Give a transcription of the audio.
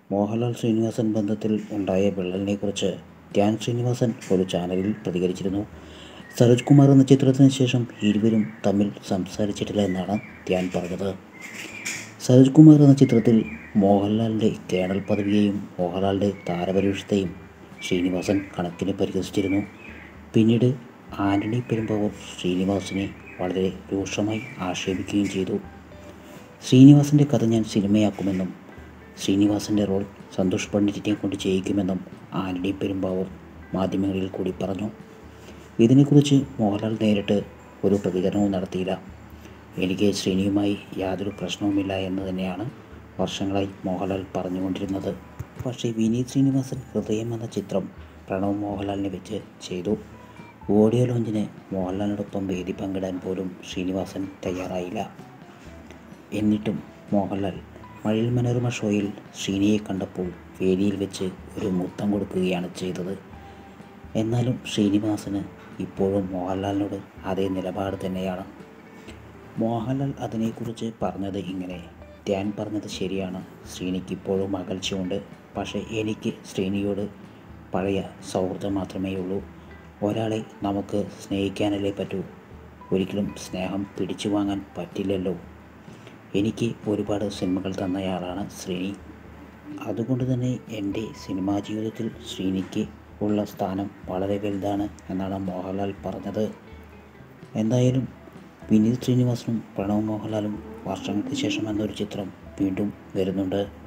മോഹൻലാൽ ശ്രീനിവാസൻ ബന്ധത്തിൽ ഉണ്ടായ വിള്ളലിനെക്കുറിച്ച് ധ്യാൻ ശ്രീനിവാസൻ ഒരു ചാനലിൽ പ്രതികരിച്ചിരുന്നു സരോജ് കുമാർ എന്ന ചിത്രത്തിന് ശേഷം ഇരുവരും തമ്മിൽ സംസാരിച്ചിട്ടില്ല എന്നാണ് ധ്യാൻ പറഞ്ഞത് സരോജ് കുമാർ എന്ന ചിത്രത്തിൽ മോഹൻലാലിൻ്റെ കേണൽ പദവിയെയും മോഹൻലാലിൻ്റെ താരപരീക്ഷത്തെയും ശ്രീനിവാസൻ കണക്കിന് പരിഹസിച്ചിരുന്നു പിന്നീട് ആന്റണി പെരുമ്പാവൂർ ശ്രീനിവാസനെ വളരെ രൂക്ഷമായി ആക്ഷേപിക്കുകയും ചെയ്തു ശ്രീനിവാസൻ്റെ കഥ ഞാൻ സിനിമയാക്കുമെന്നും ശ്രീനിവാസൻ്റെ റോൾ സന്തോഷ് പണ്ഡിറ്റിനെ കൊണ്ട് ചെയ്യിക്കുമെന്നും ആന്റണി പെരുമ്പാവൂർ മാധ്യമങ്ങളിൽ കൂടി പറഞ്ഞു ഇതിനെക്കുറിച്ച് മോഹൻലാൽ നേരിട്ട് ഒരു പ്രതികരണവും നടത്തിയില്ല എനിക്ക് ശ്രീനിയുമായി യാതൊരു പ്രശ്നവുമില്ല എന്ന് തന്നെയാണ് വർഷങ്ങളായി മോഹൻലാൽ പറഞ്ഞുകൊണ്ടിരുന്നത് പക്ഷേ വിനീത് ശ്രീനിവാസൻ ഹൃദയം എന്ന ചിത്രം പ്രണവ് മോഹൻലാലിനെ വെച്ച് ചെയ്തു ഓഡിയോ ലോഞ്ചിന് മോഹൻലാലിനോടൊപ്പം വേദി പങ്കിടാൻ പോലും ശ്രീനിവാസൻ തയ്യാറായില്ല എന്നിട്ടും മോഹൻലാൽ മഴയിൽ മനോരമ ഷോയിൽ ശ്രീനിയെ കണ്ടപ്പോൾ വേദിയിൽ വെച്ച് ഒരു മുത്തം കൊടുക്കുകയാണ് ചെയ്തത് എന്നാലും ശ്രീനിവാസന് ഇപ്പോഴും മോഹൻലാലിനോട് അതേ നിലപാട് തന്നെയാണ് മോഹൻലാൽ അതിനെക്കുറിച്ച് പറഞ്ഞത് ഇങ്ങനെ ധ്യാൻ പറഞ്ഞത് ശരിയാണ് ശ്രീനിക്ക് ഇപ്പോഴും അകൽച്ചയുണ്ട് പക്ഷേ എനിക്ക് ശ്രീനിയോട് പഴയ സൗഹൃദം മാത്രമേ ഉള്ളൂ ഒരാളെ നമുക്ക് സ്നേഹിക്കാനല്ലേ പറ്റൂ ഒരിക്കലും സ്നേഹം പിടിച്ചു വാങ്ങാൻ പറ്റില്ലല്ലോ എനിക്ക് ഒരുപാട് സിനിമകൾ തന്നയാളാണ് ശ്രീനി അതുകൊണ്ട് തന്നെ എൻ്റെ സിനിമാ ജീവിതത്തിൽ ശ്രീനിക്ക് ഉള്ള സ്ഥാനം വളരെ വലുതാണ് എന്നാണ് മോഹൻലാൽ പറഞ്ഞത് എന്തായാലും വിനീത് ശ്രീനിവാസനും പ്രണവ് മോഹൻലാലും വർഷങ്ങൾക്ക് ശേഷം എന്നൊരു ചിത്രം വീണ്ടും വരുന്നുണ്ട്